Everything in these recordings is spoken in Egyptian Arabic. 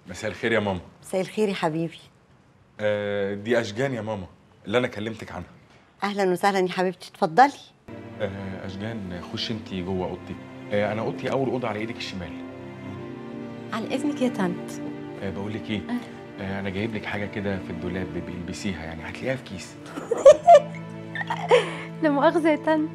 مساء الخير يا ماما مساء الخير يا حبيبي آه دي اشجان يا ماما اللي انا كلمتك عنها اهلا وسهلا يا حبيبتي اتفضلي آه اشجان خش انت جوه اوضتي آه انا اوضتي اول اوضه على ايدك الشمال على اذنك يا طنط آه بقول لك ايه آه انا جايب لك حاجه كده في الدولاب بيلبسيها يعني هتلاقيها في كيس لا مؤاخذه يا طنط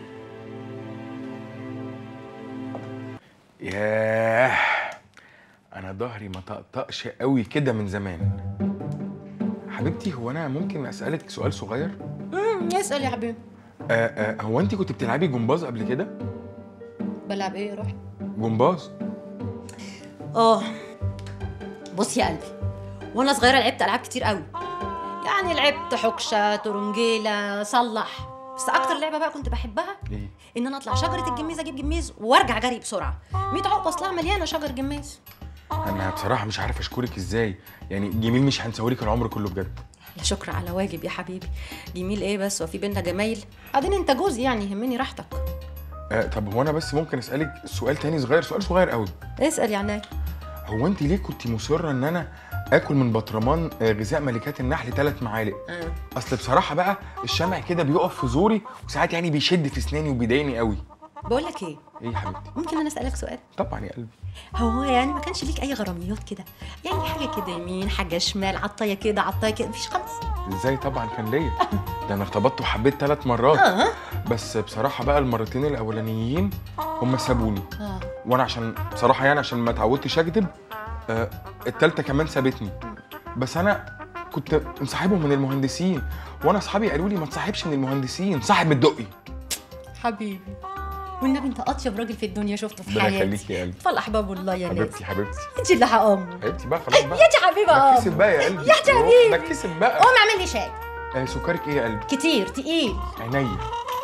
ياه انا ظهري ما طقطقش قوي كده من زمان حبيبتي هو انا ممكن اسالك سؤال صغير امم اسال يا حبيبي آه آه هو انت كنت بتلعبي جمباز قبل كده بلعب ايه روح جمباز اه بص يا قلبي وانا صغيره لعبت العاب كتير قوي يعني لعبت حكشه ترنجيله صلح بس اكتر لعبه بقى كنت بحبها ايه ان انا اطلع شجره الجميز اجيب جميز وارجع جري بسرعه 100 عقبه اصلها مليانه شجر جميز انا بصراحه مش عارف اشكرك ازاي يعني جميل مش هنساهولك العمر كله بجد لا شكر على واجب يا حبيبي جميل ايه بس وفي بينا جمايل بعدين انت جوزي يعني يهمني راحتك آه طب هو انا بس ممكن اسالك سؤال تاني صغير سؤال صغير قوي اسال يا عناي هو انت ليه كنت مصره ان انا اكل من بطرمان آه، غذاء ملكات النحل ثلاث معالق آه. اصل بصراحه بقى الشمع كده بيقف في زوري وساعات يعني بيشد في اسناني وبيضايقني قوي بقول لك ايه ايه يا حبيبتي ممكن انا اسالك سؤال طبعا يا قلبي هو يعني ما كانش ليك اي غراميات كده يعني حاجه كده يمين حاجه شمال عطايه كده عطايه كده مفيش خالص ازاي طبعا كان ليا ده انا ارتبطت وحبيت ثلاث مرات اه بس بصراحه بقى المرتين الاولانيين هم سابوني اه وانا عشان بصراحه يعني عشان ما اتعودتش اكذب آه التالتة كمان سابتني بس انا كنت مصاحبهم من المهندسين وانا اصحابي قالوا لي ما تصاحبش من المهندسين صاحب من الدقي حبيبي والنبي انت اطيب راجل في الدنيا شفته في ربنا حياتي يخليك يا قلبي فال احباب الله يا ناس حبيبتي حبيبتي انت اللي هقوم حبيبتي بقى خلاص بقى يا دي حبيبه بتكسب قوم بقى يا قلبي يا حبيبي. بتكسب بقى قوم اعمل لي شاي آه سكرك ايه يا قلبي كتير تقيل عينيا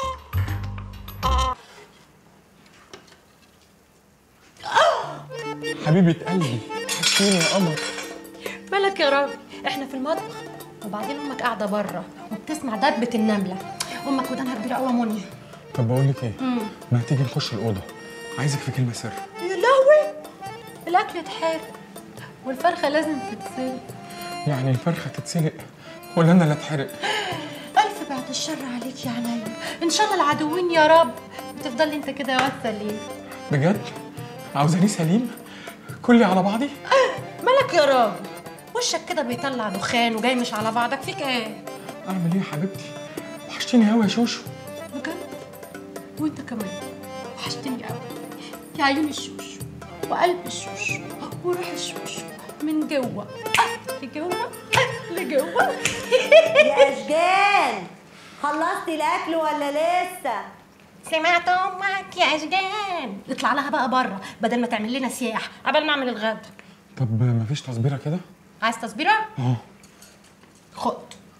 حبيبة قلبي حشيني يا قمر مالك يا رب احنا في المطبخ وبعدين امك قاعده بره وبتسمع دبه النمله امك ودانها كبيره قوي يا منى طب بقول لك ايه ما تيجي نخش الاوضه عايزك في كلمه سر يا لهوي الاكل اتحرق والفرخه لازم تتسلق يعني الفرخه تتسلق ولا انا اللي اتحرق الف بعد الشر عليك يا عينيا ان شاء الله العدوين يا رب وتفضلي انت كده يا واد سليم بجد عاوزاني سليم كلي على بعضي مالك يا راجل وشك كده بيطلع دخان وجاي مش على بعضك فيك ايه اعمل ايه يا حبيبتي وحشتيني قوي يا شوشو بجد وانت كمان وحشتني قوي يا عيون الشوش وقلب الشوش وروح الشوش من جوه آه، لجوه آه، لجوه يا اشجان خلصتي الاكل ولا لسه سمعت امك يا اشجان اطلع لها بقى بره بدل ما تعمل لنا سياح قبل ما اعمل الغدا طب مفيش تصبيره كده عايز تصبيره اه خد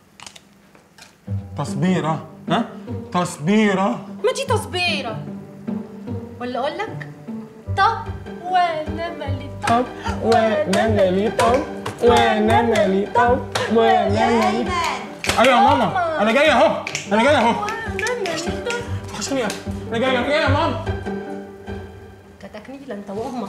تصبيره ها تصبيره ما دي تصبيره ولا اقول لك طب وانا مالي طب وانا مالي طب وانا مالي طب وانا ايمن ايوه يا ماما انا جاي اهو انا جاي اهو وانا مالي طب وحشتني انا جاي انا جاي يا ماما كتكنيله انت وامك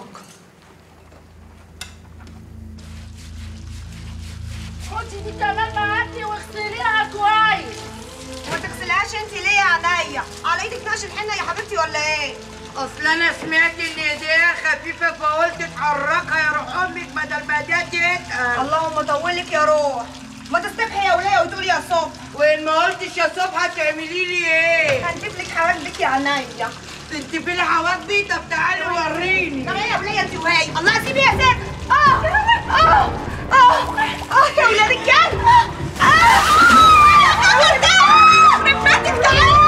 خدي دي كمان معاكي واغسليها كويس ما تغسلهاش انت ليه يا عينيا على ايدك نقش الحنه يا حبيبتي ولا ايه اصل انا سمعت ان ايديها خفيفه فقلت اتحركها يا روح امك بدل ما ده تتقل اللهم طولك يا روح ما تستبحي يا وليه وتقولي يا صبح وان ما قلتش يا صبح هتعملي لي ايه هنجيب لك حواجبك يا عينيا انت في الحواجبي طب تعالي وريني طب ايه يا وليه انت وهي الله سيبي يا ست اه اه اه اه يا ولاد الكلب اه اه ده من فاتك تعالى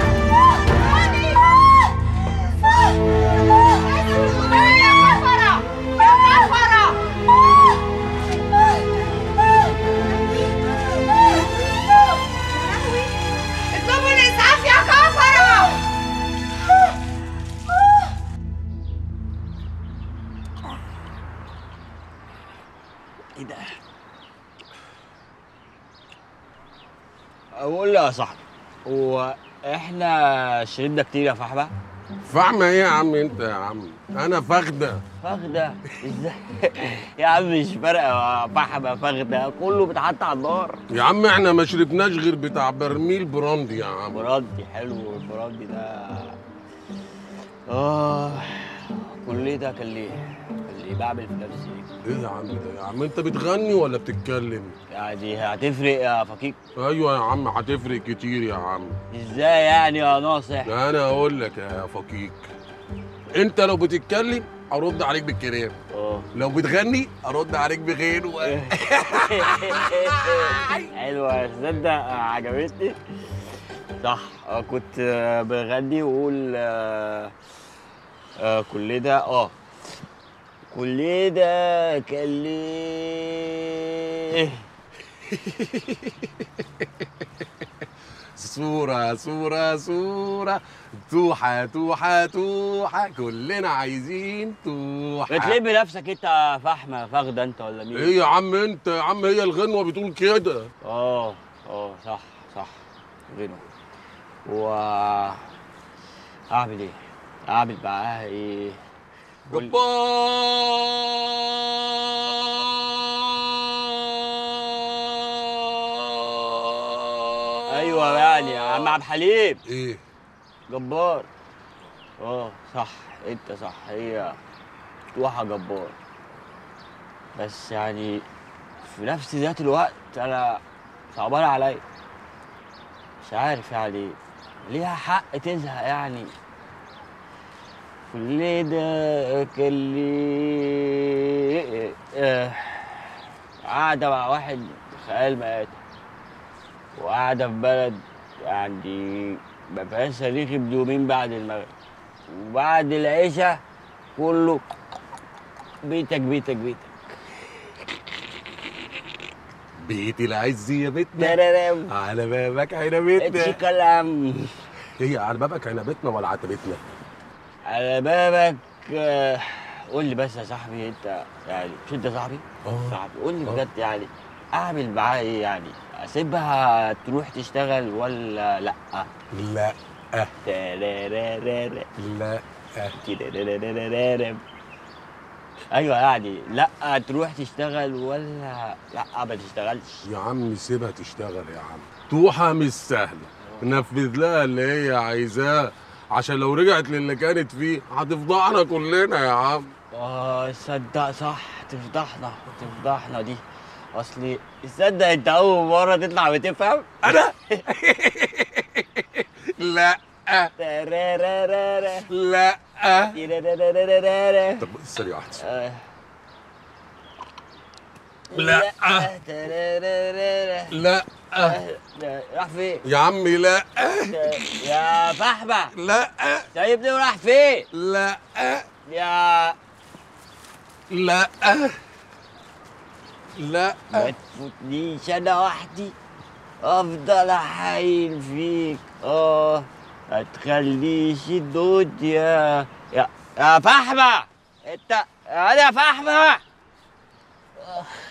يا كفرة يا كفرة اطلبوا الاسعاف يا كفرة ايه ده؟ اقول له يا صاحبي هو احنا شربنا كتير يا فحبه؟ فاهمة ايه يا عم انت يا عم انا فخدة فخدة ازاي يا عم مش فارقة فحمة فخدة كله بيتحط على النار يا عم احنا ما شربناش غير بتاع برميل براندي يا عم براندي حلو البراندي ده اه كل ده كان ليه كان ليه بعمل في نفسي ايه يا عم ده يا عم انت بتغني ولا بتتكلم يعني هتفرق يا فكيك ايوه يا عم هتفرق كتير يا عم ازاي يعني يا ناصح انا اقول لك يا فكيك انت لو بتتكلم ارد عليك بالكلام اه لو بتغني ارد عليك بغيره حلوة تصدق عجبتني صح آه، كنت آه، بغني واقول آه، آه، كل ده اه كل ده كان ليه صورة صورة صورة توحة توحة توحة كلنا عايزين توحة بتلم نفسك انت فحمة فخدة انت ولا مين؟ ايه يا عم انت يا عم هي الغنوة بتقول كده اه اه صح صح غنى و اعمل ايه؟ اعمل معاها ايه؟ قول- جبار ايوه يعني يا عم عبد الحليم ايه جبار اه صح انت صح هي توحى جبار بس يعني في نفس ذات الوقت انا صعبان عليا مش عارف يعني ليها حق تزهق يعني كل ده كان ليه آه، قاعدة مع واحد خيال مآتة وقاعدة في بلد يعني ما فيهاش صريخ بدومين بعد المغرب وبعد العشاء كله بيتك بيتك بيتك بيت العز يا بيتنا ترارم على بابك عنبتنا اتشي كلام هي على بابك عنبتنا ولا عتبتنا على بابك آه، قول لي بس يا صاحبي انت يعني مش انت صاحبي؟ اه. صاحبي قول لي اه. بجد يعني اعمل معاها ايه يعني؟ اسيبها تروح تشتغل ولا لا؟ لا ترارارارا. لا ترارارارارا. ايوه يعني لا تروح تشتغل ولا لا ما تشتغلش يا عم سيبها تشتغل يا عم توحة مش سهلة نفذ لها اللي هي عايزاه عشان لو رجعت للي كانت فيه هتفضحنا كلنا يا عم اه صدق صح تفضحنا تفضحنا دي اصلي تصدق انت اول مره تطلع بتفهم انا لا ترارارارا. لا ترارارارارا. طب ثانية واحدة آه. لا. ترارارارا. لا لا، راح فين؟ يا عمي لا يا فحمة لا سايبني وراح فين؟ لا يا لا لا ما تفوتنيش انا وحدي افضل احايل فيك اه ما تخليش الدنيا يا يا فحمة انت انا يا فحمة آه.